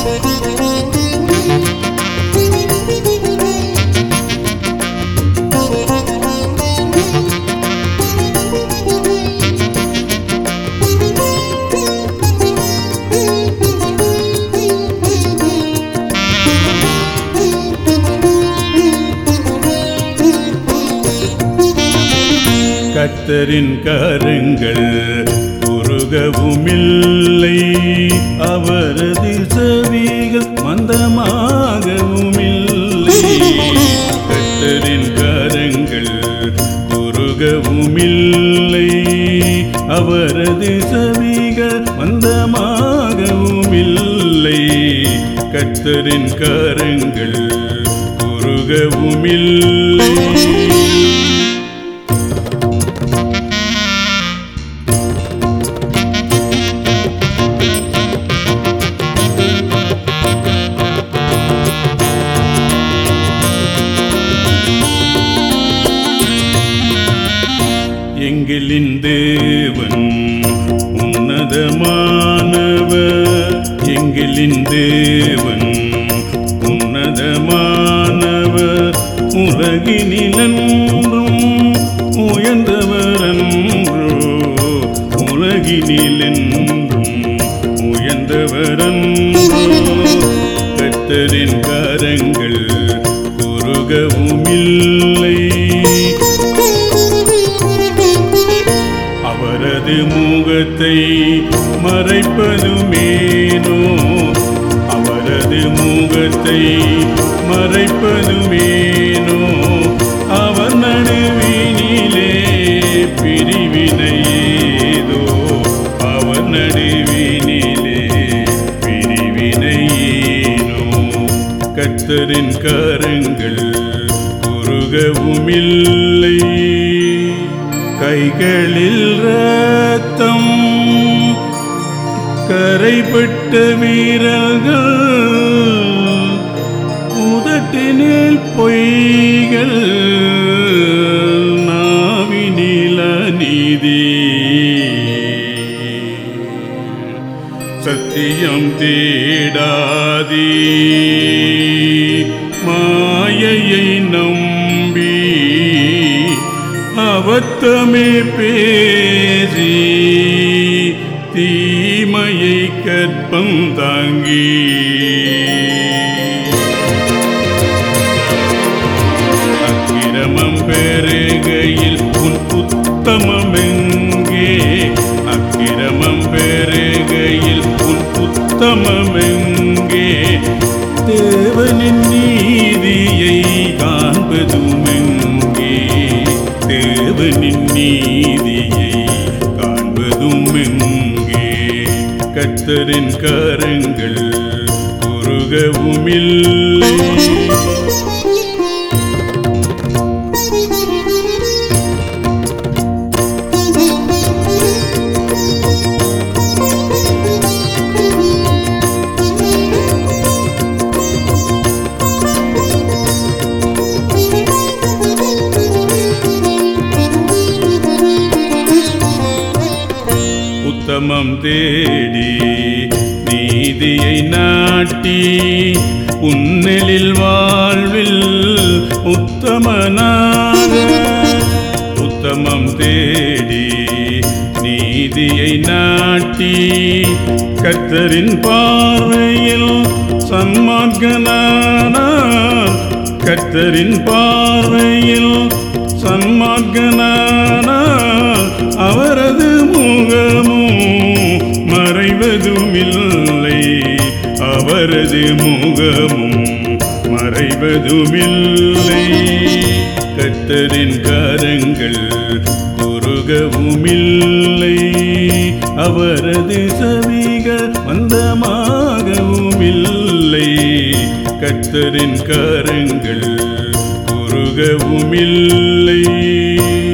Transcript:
கர்த்தரின் கரங்கள் உருகவுமில்லை அவரது செவிகள் மந்தமாகவுமில்லை கர்த்தரின் கரங்கள் உருகவுமில்லை அவரது செவிகள் மந்தமாகவுமில்லை கர்த்தரின் கரங்கள் உருகவுமில்லை எங்களின் தேவன் உன்னதமானவர் எங்களின் தேவன் உன்னதமானவர் உலகினிலென்றும் உயர்ந்தவர் அன்றோ உலகினிலென்றும் உயர்ந்தவர் அன்றோ கர்த்தரின் கரங்கள் குறுகவுமில்லை அவரது முகத்தை மறைப்பதுமேனோ அவரது முகத்தை மறைப்பதுமேனோ அவர் நடுவினிலே பிரிவினையேதோ அவர் நடுவினிலே பிரிவினையேனோ கர்த்தரின் கரங்கள் குறுகவுமில்லை கைகளில் ரத்தம் கரைப்பட்ட வீரர்கள் உதட்டினில் பொய்கள் நாவினில நீதி சத்தியம் தேடாதே மாயையை நம்பி அபத்தமே பேசி தீமையை கற்பம் தாங்கி அக்கிரமம் பெருகையில் உன் உத்தமம் எங்கே அக்கிரமம் பெருகையில் உன் உத்தமம் எங்கே தேவனின் நீதியை காண்பதும் எங்கே தேவனின் நீதியை காண்பதும் எங்கே கர்த்தரின் கரங்கள் குறுகவுமில்லை உத்தமம் தேடி நீதியை நாட்டி உன்னெலில் வாழ்வில் உத்தமனாக உத்தமம் தேடி நீதியை நாட்டி கர்த்தரின் பார்வையில் சன்மார்க்கனானார் கர்த்தரின் பார்வையில் சன்மார்க்கனானார் அவரது முகமும் மறைவதுமில்லை அவரது முகமும் மறைவதுமில்லை கர்த்தரின் கரங்கள் குறுகவுமில்லை அவரது செவிகள் மந்தமாகவுமில்லை கர்த்தரின் கரங்கள் குறுகவுமில்லை